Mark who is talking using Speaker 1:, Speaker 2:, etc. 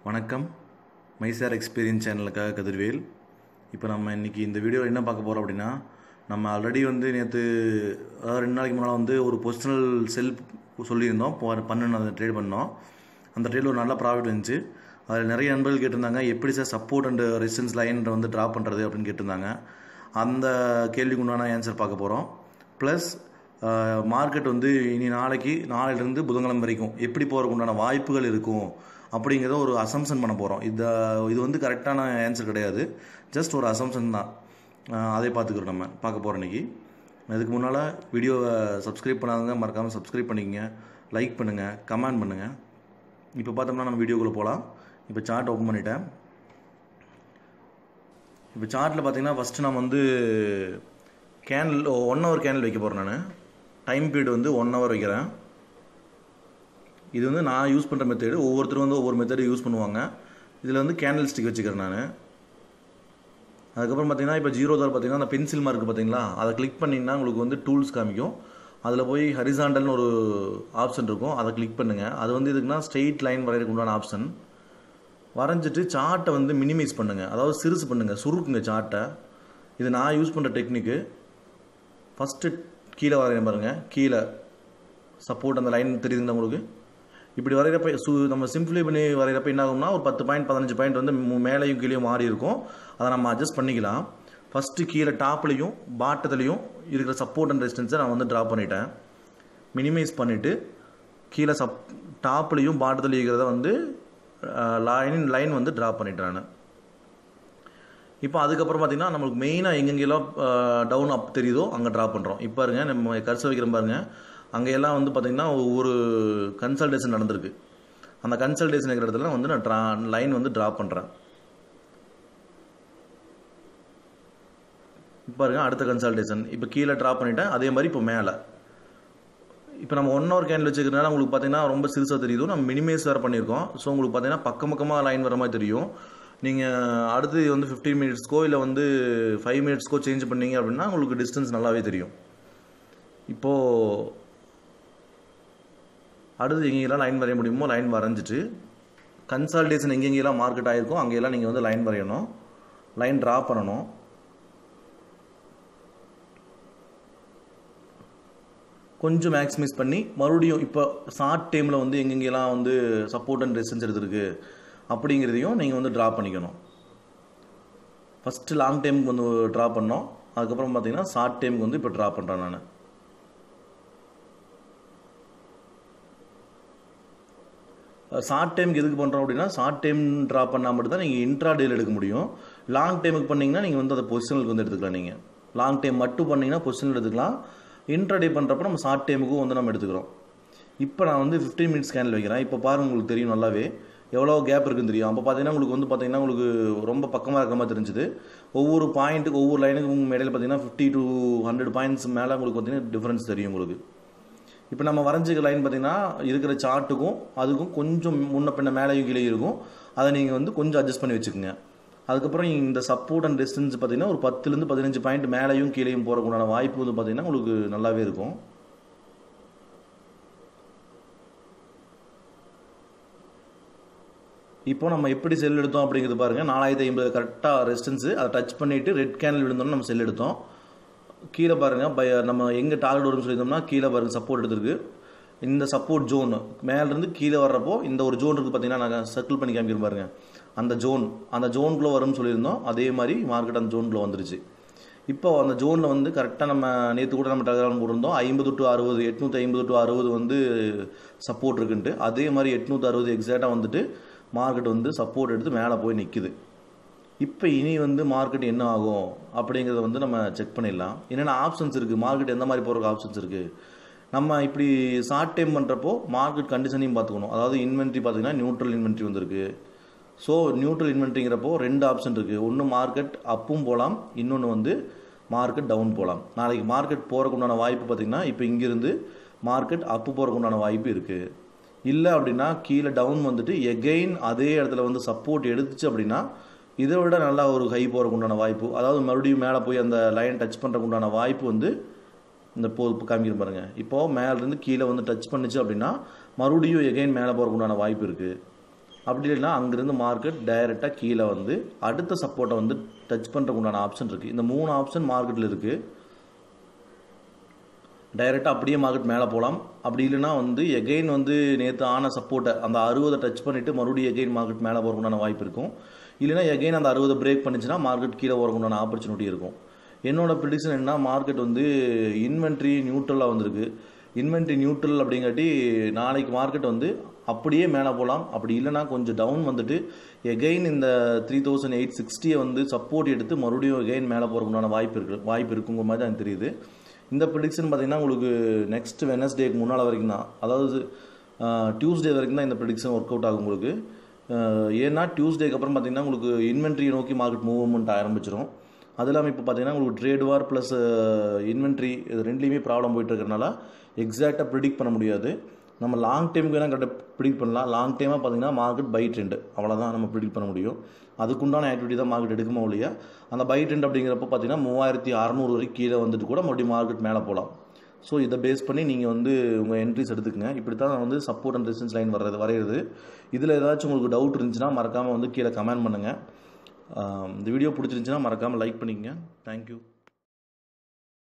Speaker 1: வணக்கம் மைசார் எக்ஸ்பீரியன்ஸ் சேனலுக்காக கதிர்வேல் இப்போ நம்ம இன்றைக்கி இந்த வீடியோவில் என்ன பார்க்க போகிறோம் அப்படின்னா நம்ம ஆல்ரெடி வந்து நேற்று அதாவது ரெண்டு நாளைக்கு முன்னால் வந்து ஒரு பொசிஷனல் செல் சொல்லியிருந்தோம் போ- பண்ணணும் அந்த ட்ரேட் பண்ணோம் அந்த ட்ரேடில் ஒரு நல்ல ப்ராஃபிட் இருந்துச்சு அதில் நிறைய நண்பர்கள் கேட்டிருந்தாங்க எப்படி sir support and resistance line வந்து ட்ரா பண்ணுறது அப்படின்னு கேட்டிருந்தாங்க அந்த கேள்விக்கு உண்டான ஆன்சர் பார்க்க போகிறோம் ப்ளஸ் மார்க்கெட் வந்து இனி நாளைக்கு நாளையிலேருந்து புதன்கிழமை வரைக்கும் எப்படி போகிறதுக்கு உண்டான வாய்ப்புகள் இருக்கும் அப்படிங்கிறத ஒரு அசம்ஷன் பண்ண போகிறோம் இந்த இது வந்து கரெக்டான ஆன்சர் கிடையாது ஜஸ்ட் ஒரு அசம்ஷன் தான் அஹ் அதை பார்த்துக்கிறோம் நம்ம பார்க்க போகிறோம் இன்னைக்கு அதுக்கு முன்னால் வீடியோவை சப்ஸ்கிரைப் பண்ணாதவங்க மறக்காமல் சப்ஸ்கிரைப் பண்ணிக்கங்க லைக் பண்ணுங்கள் கமெண்ட் பண்ணுங்கள் இப்போ பார்த்தோம்னா நம்ம வீடியோக்குள்ளே போகலாம் இப்போ சார்ட் ஓப்பன் பண்ணிட்டேன் இப்போ சார்ட்டில் பார்த்தீங்கன்னா ஃபஸ்ட்டு நம்ம வந்து கேண்டில் ஒன் ஹவர் கேண்டில் வைக்க போகிறேன் நான் டைம் பீரியட் வந்து ஒன் ஹவர் வைக்கிறேன் இது வந்து நான் யூஸ் பண்ணுற மெத்தேடு ஒவ்வொருத்தரும் வந்து ஒவ்வொரு மெத்தேடு யூஸ் பண்ணுவாங்க இதில் வந்து கேண்டில் ஸ்டிக் வச்சுக்கிறேன் நான் அதுக்கப்புறம் பார்த்தீங்கன்னா இப்போ ஜீரோ தார் பார்த்தீங்கன்னா அந்த பென்சில் மார்க் பார்த்தீங்களா அதை கிளிக் பண்ணிங்கன்னா உங்களுக்கு வந்து டூல்ஸ் காமிக்கும் அதில் போய் ஹரிசாண்டல்னு ஒரு ஆப்ஷன் இருக்கும் அதை கிளிக் பண்ணுங்கள் அது வந்து இதுக்குன்னா ஸ்ட்ரெயிட் லைன் வரையறதுக்கு உண்டான ஆப்ஷன் வரைஞ்சிட்டு சார்ட்டை வந்து மினிமைஸ் பண்ணுங்கள் அதாவது சிறுசு பண்ணுங்கள் சுருக்குங்க சார்ட்டை இது நான் யூஸ் பண்ணுற டெக்னிக்கு ஃபஸ்ட்டு கீழே வரைகிறேன் பாருங்கள் கீழே சப்போர்ட் அந்த லைன் தெரியுதுங்களா உங்களுக்கு இப்படி வரைகிறப்ப சு நம்ம சிம்பிளை பண்ணி வரைகிறப்ப என்ன ஆகும்னா ஒரு பத்து பாயிண்ட் பதினஞ்சு பாயிண்ட் வந்து மு- மேலேயும் கீழேயும் மாறி இருக்கும் அதை நம்ம அட்ஜஸ்ட் பண்ணிக்கலாம் ஃபஸ்ட்டு கீழே டாப்லேயும் பாட்டத்துலேயும் இருக்கிற சப்போர்ட் அண்ட் ரெசிஸ்டன்ஸை நான் வந்து ட்ரா பண்ணிட்டேன் மினிமைஸ் பண்ணிவிட்டு கீழே சப் டாப்லேயும் பாட்டத்துலையும் இருக்கிறத வந்து லைன் லைன் வந்து ட்ரா பண்ணிட்டேன் நான் இப்போ அதுக்கப்புறம் பார்த்தீங்கன்னா நம்மளுக்கு மெயினாக எங்கெங்கெல்லாம் டவுன் அப் தெரியுதோ அங்கே ட்ரா பண்ணுறோம் இப்போ பாருங்க நம்ம கர்சர் வைக்கிற பாருங்க அங்கே எல்லாம் வந்து பார்த்தீங்கன்னா ஒவ்வொரு கன்சல்டேஷன் நடந்திருக்கு அந்த கன்சல்டேஷன் இருக்கிற இடத்துல வந்து நான் ட்ரா லைன் வந்து ட்ரா பண்ணுறேன் இப்போ பாருங்க அடுத்த கன்சல்டேஷன் இப்போ கீழே ட்ரா பண்ணிட்டேன் அதே மாதிரி இப்போ மேலே இப்போ நம்ம ஒன் ஹவர் கேண்டில் வச்சுக்கிறதுனால உங்களுக்கு பார்த்தீங்கன்னா ரொம்ப சிறுசாக தெரியுது நம்ம மினிமைஸ் வேறு பண்ணியிருக்கோம் ஸோ உங்களுக்கு பார்த்தீங்கன்னா பக்கம் பக்கமாக லைன் வர மாதிரி தெரியும் நீங்கள் அடுத்து வந்து ஃபிஃப்டீன் மினிட்ஸ்க்கோ இல்லை வந்து ஃபைவ் மினிட்ஸ்க்கோ சேஞ்ச் பண்ணீங்க அப்படின்னா உங்களுக்கு டிஸ்டன்ஸ் நல்லாவே தெரியும் இப்போது அடுத்து எங்கெங்கெல்லாம் லைன் வரைய முடியுமோ லைன் வரைஞ்சிட்டு கன்சால்டேஷன் எங்கெங்கெல்லாம் மார்க்கெட் ஆகிருக்கோ அங்கெல்லாம் நீங்கள் வந்து லைன் வரையணும் லைன் ட்ரா பண்ணணும் கொஞ்சம் மேக்ஸிமைஸ் பண்ணி மறுபடியும் இப்போ ஷார்ட் டைமில் வந்து எங்கெங்கெல்லாம் வந்து சப்போர்ட் அண்ட் ரெசிஸ்டன்ஸ் எடுத்திருக்கு அப்படிங்கிறதையும் நீங்கள் வந்து ட்ரா பண்ணிக்கணும் ஃபஸ்ட்டு லாங் டைமுக்கு வந்து ட்ரா பண்ணோம் அதுக்கப்புறம் பார்த்தீங்கன்னா ஷார்ட் டைமுக்கு வந்து இப்போ ட்ரா பண்ணுறேன் நான் ஷார்ட் டைமுக்கு எதுக்கு பண்ணுறோம் அப்படின்னா ஷார்ட் டைம் ட்ரா பண்ணால் மட்டும் தான் நீங்கள் இன்ட்ரா டேல எடுக்க முடியும் லாங் டைமுக்கு பண்ணீங்கன்னா நீங்கள் வந்து அதை பொசிஷனுக்கு வந்து எடுத்துக்கலாம் நீங்கள் லாங் டைம் மட்டும் பண்ணீங்கன்னா பொசிஷன் எடுத்துக்கலாம் இன்ட்ரா டே பண்ணுறப்ப நம்ம ஷார்ட் டைமுக்கும் வந்து நம்ம எடுத்துக்கிறோம் இப்போ நான் வந்து 15 மினிட்ஸ் கேண்டில் வைக்கிறேன் இப்போ பாருங்க உங்களுக்கு தெரியும் நல்லாவே எவ்வளோ கேப் இருக்குன்னு தெரியும் அப்போ பார்த்தீங்கன்னா உங்களுக்கு வந்து பார்த்தீங்கன்னா உங்களுக்கு ரொம்ப பக்கமாக இருக்கிற மாதிரி தெரிஞ்சுது ஒவ்வொரு பாயிண்ட்டுக்கு ஒவ்வொரு லைனுக்கும் இடையில பார்த்தீங்கன்னா ஃபிஃப்டி டு ஹண்ட்ரட் பாயிண்ட்ஸ் மேலே உங்களுக்கு பார்த்தீங்கன்னா டிஃப்ரென்ஸ் தெரியும் உங்களுக்கு இப்போ நம்ம வரைஞ்சிக்க லைன் பார்த்தீங்கன்னா இருக்கிற சார்ட்டுக்கும் அதுக்கும் கொஞ்சம் முன்ன பின்ன மேலேயும் கீழே இருக்கும் அதை நீங்கள் வந்து கொஞ்சம் அட்ஜஸ்ட் பண்ணி வச்சுக்கோங்க அதுக்கப்புறம் இந்த சப்போர்ட் அண்ட் டிஸ்டன்ஸ் பார்த்தீங்கன்னா ஒரு பத்துலேருந்து பதினஞ்சு பாயிண்ட் மேலேயும் கீழேயும் போகிறதுக்குண்டான வாய்ப்பு வந்து பார்த்தீங்கன்னா உங்களுக்கு நல்லாவே இருக்கும் இப்போ நம்ம எப்படி செல் எடுத்தோம் அப்படிங்கிறது பாருங்க நாலாயிரத்தி ஐம்பது கரெக்டாக ரெசிஸ்டன்ஸு அதை டச் பண்ணிட்டு ரெட் கேண்டில் விழுந்தோம்னு நம்ம செல் எடுத்தோம் கீழே பாருங்க பை நம்ம எங்கே டார்கெட் வரும்னு சொல்லியிருந்தோம்னா கீழே பாருங்க சப்போர்ட் எடுத்திருக்கு இந்த சப்போர்ட் ஜோன் மேலேருந்து கீழே வர்றப்போ இந்த ஒரு ஜோன் இருக்குது பார்த்தீங்கன்னா நாங்கள் சர்க்கிள் பண்ணி காமிக்கிறோம் பாருங்க அந்த ஜோன் அந்த ஜோனுக்குள்ளே வரும்னு சொல்லியிருந்தோம் அதே மாதிரி மார்க்கெட் அந்த ஜோனுக்குள்ளே வந்துருச்சு இப்போ அந்த ஜோனில் வந்து கரெக்டாக நம்ம நேற்று கூட நம்ம டெலிகிராம் போட்டிருந்தோம் ஐம்பது டு அறுபது எட்நூற்றி ஐம்பது டு அறுபது வந்து சப்போர்ட் இருக்குன்ட்டு அதே மாதிரி எட்நூற்றி அறுபது எக்ஸாக்டாக வந்துட்டு மார்க்கெட் வந்து சப்போர்ட் எடுத்து மேலே போய் நிற்குது இப்போ இனி வந்து மார்க்கெட் என்ன ஆகும் அப்படிங்கிறத வந்து நம்ம செக் பண்ணிடலாம் என்னென்ன ஆப்ஷன்ஸ் இருக்குது மார்க்கெட் எந்த மாதிரி போகிறதுக்கு ஆப்ஷன்ஸ் இருக்குது நம்ம இப்படி ஷார்ட் டைம் பண்ணுறப்போ மார்க்கெட் கண்டிஷனையும் பார்த்துக்கணும் அதாவது இன்வென்ட்ரி பார்த்தீங்கன்னா நியூட்ரல் இன்வென்ட்ரி வந்திருக்கு ஸோ நியூட்ரல் இன்வென்ட்ரிங்கிறப்போ ரெண்டு ஆப்ஷன் இருக்குது ஒன்று மார்க்கெட் அப்பும் போகலாம் இன்னொன்று வந்து மார்க்கெட் டவுன் போகலாம் நாளைக்கு மார்க்கெட் போகிறக்கு உண்டான வாய்ப்பு பார்த்தீங்கன்னா இப்போ இங்கிருந்து மார்க்கெட் அப்பு போகிறக்கு உண்டான வாய்ப்பு இருக்குது இல்லை அப்படின்னா கீழே டவுன் வந்துட்டு எகெயின் அதே இடத்துல வந்து சப்போர்ட் எடுத்துச்சு அப்படின்னா இதை விட நல்லா ஒரு ஹை போகிறக்கு உண்டான வாய்ப்பு அதாவது மறுபடியும் மேலே போய் அந்த லைன் டச் பண்ணுறக்கு உண்டான வாய்ப்பு வந்து இந்த போ காமிக்கிற பாருங்க இப்போ மேலேருந்து கீழே வந்து டச் பண்ணுச்சு அப்படின்னா மறுபடியும் எகைன் மேலே போகிறக்கு உண்டான வாய்ப்பு இருக்குது அப்படி இல்லைன்னா அங்கேருந்து மார்க்கெட் டைரெக்டாக கீழே வந்து அடுத்த சப்போர்ட்டை வந்து டச் பண்ணுறதுக்கு உண்டான ஆப்ஷன் இருக்குது இந்த மூணு ஆப்ஷன் மார்க்கெட்டில் இருக்குது டைரெக்டாக அப்படியே மார்க்கெட் மேலே போகலாம் அப்படி இல்லைன்னா வந்து எகெயின் வந்து நேற்று ஆன சப்போர்ட்டை அந்த அறுபதை டச் பண்ணிவிட்டு மறுபடியும் எகெயின் மார்க்கெட் மேலே போகிறதுக்குண்டான வாய்ப்பு இருக்கும் இல்லைனா எகெயின் அந்த அறுபதை பிரேக் பண்ணிச்சுன்னா மார்க்கெட் கீழே போகிறதுக்குண்டான ஆப்பர்ச்சுனிட்டி இருக்கும் என்னோட ப்ரிடிக்ஷன் என்ன மார்க்கெட் வந்து இன்வென்ட்ரி நியூட்ரலாக வந்திருக்கு இன்வென்ட்ரி நியூட்ரல் அப்படிங்காட்டி நாளைக்கு மார்க்கெட் வந்து அப்படியே மேலே போகலாம் அப்படி இல்லைனா கொஞ்சம் டவுன் வந்துட்டு எகெயின் இந்த த்ரீ தௌசண்ட் எயிட் சிக்ஸ்டியை வந்து சப்போர்ட் எடுத்து மறுபடியும் எகெயின் மேலே போகிறதுக்குண்டான வாய்ப்பு இருக்குது வாய்ப்பு இருக்குங்கிற மாதிரி தான் எனக்கு தெரியுது இந்த ப்ரிடிக்ஷன் பார்த்தீங்கன்னா உங்களுக்கு நெக்ஸ்ட் வெனஸ்டேக்கு முன்னால் வரைக்கும் தான் அதாவது டியூஸ்டே வரைக்கும் தான் இந்த ப்ரிடிக்ஷன் ஒர்க் அவுட் ஆகும் உங்களுக்கு ஏன்னா டியூஸ்டேக்கு அப்புறம் பார்த்தீங்கன்னா உங்களுக்கு இன்வென்ட்ரியை நோக்கி மார்க்கெட் மூவ்மெண்ட் ஆரம்பிச்சிடும் அது இல்லாமல் இப்போ பார்த்தீங்கன்னா உங்களுக்கு ட்ரேட் வார் ப்ளஸ் இன்வென்ட்ரி இது ரெண்டுலேயுமே ப்ராப்ளம் போயிட்டு இருக்கிறனால எக்ஸாக்டாக ப்ரிடிக்ட் பண்ண முடியாது நம்ம லாங் டைமுக்கு வேணால் கரெக்டாக ப்ரிடிக்ட் பண்ணலாம் லாங் டைமாக பார்த்தீங்கன்னா மார்க்கெட் பை ட்ரெண்டு அவ்வளோதான் நம்ம ப்ரிடிக்ட் பண்ண முடியும் அதுக்குண்டான ஆக்டிவிட்டி தான் மார்க்கெட் எடுக்குமோ இல்லையா அந்த பை ட்ரெண்ட் அப்படிங்கிறப்ப பார்த்தீங்கன்னா மூவாயிரத்தி அறநூறு வரைக்கும் கீழே வந்துட்டு கூட மறுபடியும் மார்க்கெட் மேலே போகலாம் ஸோ இதை பேஸ் பண்ணி நீங்கள் வந்து உங்கள் என்ட்ரிஸ் எடுத்துக்கங்க இப்படி தான் வந்து சப்போர்ட் அண்ட் ரெசிஸ்டன்ஸ் லைன் வர்றது வரைகிறது இதில் ஏதாச்சும் உங்களுக்கு டவுட் இருந்துச்சுன்னா மறக்காமல் வந்து கீழே கமெண்ட் பண்ணுங்கள் இந்த வீடியோ பிடிச்சிருந்துச்சுன்னா மறக்காமல் லைக் பண்ணிக்கங்க தேங்க்யூ